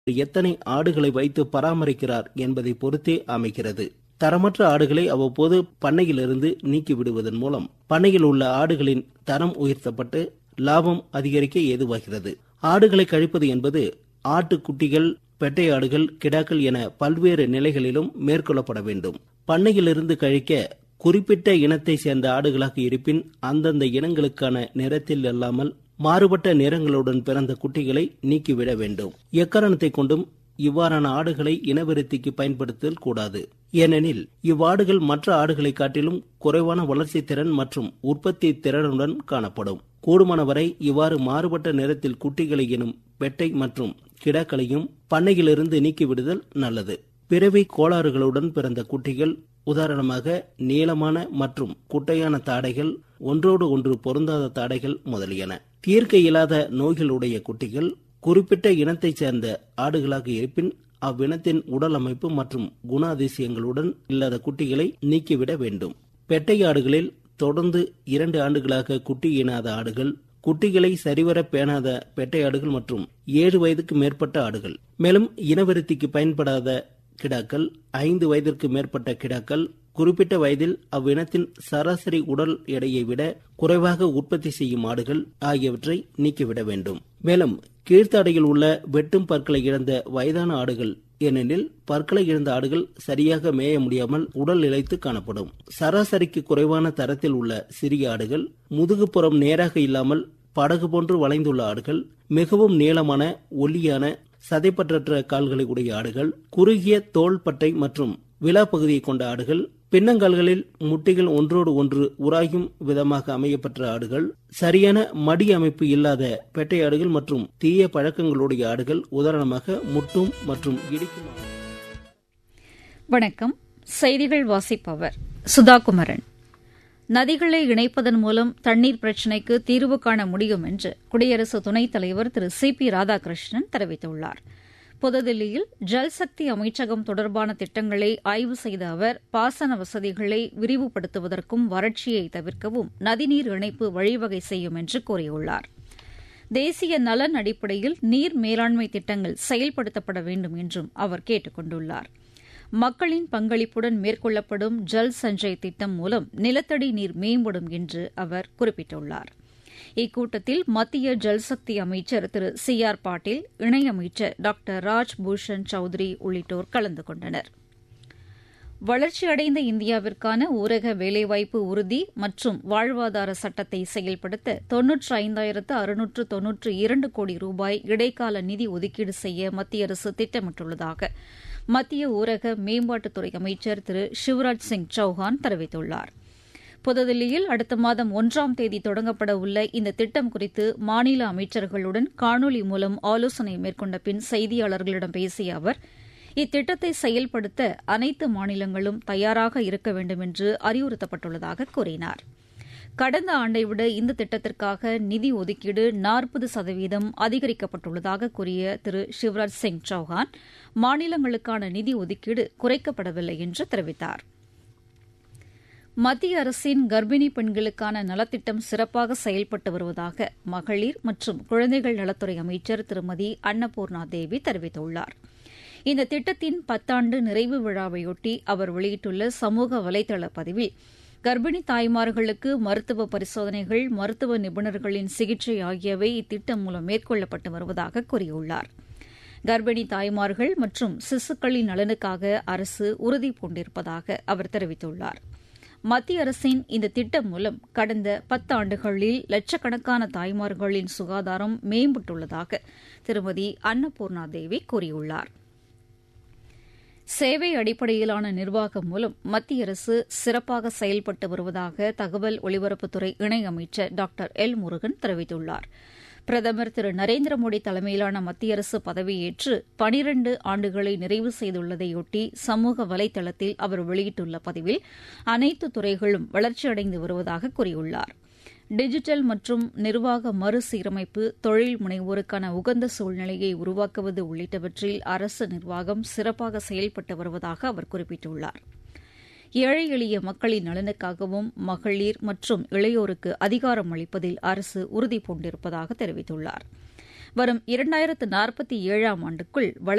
எத்தனை ஆடுகளை வைத்து பராமரிக்கிறார் என்பதை பொறுத்தே அமைகிறது தரமற்ற ஆடுகளை அவ்வப்போது பண்ணையிலிருந்து நீக்கி விடுவதன் மூலம் பண்ணையில் உள்ள ஆடுகளின் தரம் உயர்த்தப்பட்டு லாபம் அதிகரிக்க ஏதுவாகிறது ஆடுகளை கழிப்பது என்பது ஆட்டுக்குட்டிகள் பெட்டை ஆடுகள் கிடாக்கள் என பல்வேறு நிலைகளிலும் மேற்கொள்ளப்பட வேண்டும் பண்ணையிலிருந்து கழிக்க குறிப்பிட்ட இனத்தை சேர்ந்த ஆடுகளாக இருப்பின் அந்தந்த இனங்களுக்கான நிறத்தில் அல்லாமல் மாறுபட்ட நிறங்களுடன் பிறந்த குட்டிகளை நீக்கிவிட வேண்டும் எக்காரணத்தை கொண்டும் இவ்வாறான ஆடுகளை இனவிருத்திக்கு பயன்படுத்தல் கூடாது ஏனெனில் இவ்வாடுகள் மற்ற ஆடுகளை காட்டிலும் குறைவான வளர்ச்சி திறன் மற்றும் உற்பத்தி திறனுடன் காணப்படும் கூடுமானவரை இவ்வாறு மாறுபட்ட நிறத்தில் குட்டிகளை எனும் பெட்டை மற்றும் கிடாக்களையும் பண்ணையிலிருந்து நீக்கிவிடுதல் நல்லது பிறவி கோளாறுகளுடன் பிறந்த குட்டிகள் உதாரணமாக நீளமான மற்றும் குட்டையான தாடைகள் ஒன்றோடு ஒன்று பொருந்தாத தாடைகள் முதலியன தீர்க்க இயலாத நோய்களுடைய குட்டிகள் குறிப்பிட்ட இனத்தைச் சேர்ந்த ஆடுகளாக இருப்பின் அவ்வினத்தின் உடல் அமைப்பு மற்றும் குணாதிசயங்களுடன் இல்லாத குட்டிகளை நீக்கிவிட வேண்டும் பெட்டை ஆடுகளில் தொடர்ந்து இரண்டு ஆண்டுகளாக குட்டி ஈனாத ஆடுகள் குட்டிகளை சரிவர பேணாத பெட்டை ஆடுகள் மற்றும் ஏழு வயதுக்கு மேற்பட்ட ஆடுகள் மேலும் இனவிருத்திக்கு பயன்படாத கிடாக்கள் ஐந்து வயதிற்கு மேற்பட்ட கிடாக்கள் குறிப்பிட்ட வயதில் அவ்வினத்தின் சராசரி உடல் எடையை விட குறைவாக உற்பத்தி செய்யும் ஆடுகள் ஆகியவற்றை நீக்கிவிட வேண்டும் மேலும் கீழ்த்தாடையில் உள்ள வெட்டும் பற்களை இழந்த வயதான ஆடுகள் ஏனெனில் பற்களை இழந்த ஆடுகள் சரியாக மேய முடியாமல் உடல் இழைத்து காணப்படும் சராசரிக்கு குறைவான தரத்தில் உள்ள சிறிய ஆடுகள் முதுகுப்புறம் நேராக இல்லாமல் படகு போன்று வளைந்துள்ள ஆடுகள் மிகவும் நீளமான ஒல்லியான சதைப்பற்றற்ற கால்களை உடைய ஆடுகள் குறுகிய தோள்பட்டை மற்றும் விழா பகுதியை கொண்ட ஆடுகள் பின்னங்கால்களில் முட்டிகள் ஒன்றோடு ஒன்று உராயும் விதமாக அமையப்பட்ட ஆடுகள் சரியான மடி அமைப்பு இல்லாத பெட்டை ஆடுகள் மற்றும் தீய பழக்கங்களுடைய ஆடுகள் உதாரணமாக முட்டும் மற்றும் இடிக்கும் வணக்கம் செய்திகள் வாசிப்பவர் சுதாகுமரன் நதிகளை இணைப்பதன் மூலம் தண்ணீர் பிரச்சினைக்கு தீர்வு காண முடியும் என்று குடியரசு துணைத் தலைவர் திரு சி பி ராதாகிருஷ்ணன் தெரிவித்துள்ளார் புதுதில்லியில் ஜல்சக்தி அமைச்சகம் தொடர்பான திட்டங்களை ஆய்வு செய்த அவர் பாசன வசதிகளை விரிவுபடுத்துவதற்கும் வறட்சியை தவிர்க்கவும் நதிநீர் இணைப்பு வழிவகை செய்யும் என்று கூறியுள்ளார் தேசிய நலன் அடிப்படையில் நீர் மேலாண்மை திட்டங்கள் செயல்படுத்தப்பட வேண்டும் என்றும் அவர் கேட்டுக் கொண்டுள்ளார் மக்களின் பங்களிப்புடன் மேற்கொள்ளப்படும் ஜல் சஞ்சய் திட்டம் மூலம் நிலத்தடி நீர் மேம்படும் என்று அவர் குறிப்பிட்டுள்ளார் இக்கூட்டத்தில் மத்திய ஜல்சக்தி அமைச்சர் திரு சி ஆர் பாட்டீல் இணையமைச்சர் டாக்டர் ராஜ் பூஷன் சௌத்ரி உள்ளிட்டோர் கலந்து கொண்டனர் வளர்ச்சியடைந்த இந்தியாவிற்கான ஊரக வேலைவாய்ப்பு உறுதி மற்றும் வாழ்வாதார சட்டத்தை செயல்படுத்த தொன்னூற்று ஐந்தாயிரத்து அறுநூற்று தொன்னூற்று இரண்டு கோடி ரூபாய் இடைக்கால நிதி ஒதுக்கீடு செய்ய மத்திய அரசு திட்டமிட்டுள்ளதாக மத்திய ஊரக மேம்பாட்டுத்துறை அமைச்சர் திரு சிவராஜ் சிங் சௌஹான் தெரிவித்துள்ளார் புதுதில்லியில் அடுத்த மாதம் ஒன்றாம் தேதி தொடங்கப்பட உள்ள இந்த திட்டம் குறித்து மாநில அமைச்சர்களுடன் காணொலி மூலம் ஆலோசனை மேற்கொண்ட பின் செய்தியாளர்களிடம் பேசிய அவர் இத்திட்டத்தை செயல்படுத்த அனைத்து மாநிலங்களும் தயாராக இருக்க வேண்டும் என்று அறிவுறுத்தப்பட்டுள்ளதாக கூறினார் கடந்த ஆண்டை விட இந்த திட்டத்திற்காக நிதி ஒதுக்கீடு நாற்பது சதவீதம் அதிகரிக்கப்பட்டுள்ளதாக கூறிய திரு சிவராஜ் சிங் சௌஹான் மாநிலங்களுக்கான நிதி ஒதுக்கீடு குறைக்கப்படவில்லை என்று தெரிவித்தார் மத்திய அரசின் கர்ப்பிணி பெண்களுக்கான நலத்திட்டம் சிறப்பாக செயல்பட்டு வருவதாக மகளிர் மற்றும் குழந்தைகள் நலத்துறை அமைச்சர் திருமதி அன்னபூர்ணா தேவி தெரிவித்துள்ளார் இந்த திட்டத்தின் பத்தாண்டு நிறைவு விழாவையொட்டி அவர் வெளியிட்டுள்ள சமூக வலைதள பதிவில் கர்ப்பிணி தாய்மார்களுக்கு மருத்துவ பரிசோதனைகள் மருத்துவ நிபுணர்களின் சிகிச்சை ஆகியவை இத்திட்டம் மூலம் மேற்கொள்ளப்பட்டு வருவதாக கூறியுள்ளார் கர்ப்பிணி தாய்மார்கள் மற்றும் சிசுக்களின் நலனுக்காக அரசு உறுதி பூண்டிருப்பதாக அவர் தெரிவித்துள்ளார் மத்திய அரசின் இந்த திட்டம் மூலம் கடந்த பத்தாண்டுகளில் லட்சக்கணக்கான தாய்மார்களின் சுகாதாரம் மேம்பட்டுள்ளதாக திருமதி அன்னபூர்ணா தேவி கூறியுள்ளார் சேவை அடிப்படையிலான நிர்வாகம் மூலம் மத்திய அரசு சிறப்பாக செயல்பட்டு வருவதாக தகவல் ஒலிபரப்புத்துறை இணையமைச்சர் டாக்டர் எல் முருகன் தெரிவித்துள்ளார் பிரதமர் திரு நரேந்திர மோடி தலைமையிலான மத்திய அரசு பதவியேற்று பனிரண்டு ஆண்டுகளை நிறைவு செய்துள்ளதையொட்டி சமூக வலைதளத்தில் அவர் வெளியிட்டுள்ள பதிவில் அனைத்து துறைகளும் வளர்ச்சியடைந்து வருவதாக கூறியுள்ளார் டிஜிட்டல் மற்றும் நிர்வாக மறுசீரமைப்பு தொழில் முனைவோருக்கான உகந்த சூழ்நிலையை உருவாக்குவது உள்ளிட்டவற்றில் அரசு நிர்வாகம் சிறப்பாக செயல்பட்டு வருவதாக அவர் குறிப்பிட்டுள்ளார் ஏழை எளிய மக்களின் நலனுக்காகவும் மகளிர் மற்றும் இளையோருக்கு அதிகாரம் அளிப்பதில் அரசு உறுதி பூண்டிருப்பதாக தெரிவித்துள்ளார் வரும் இரண்டாயிரத்து நாற்பத்தி ஏழாம் ஆண்டுக்குள்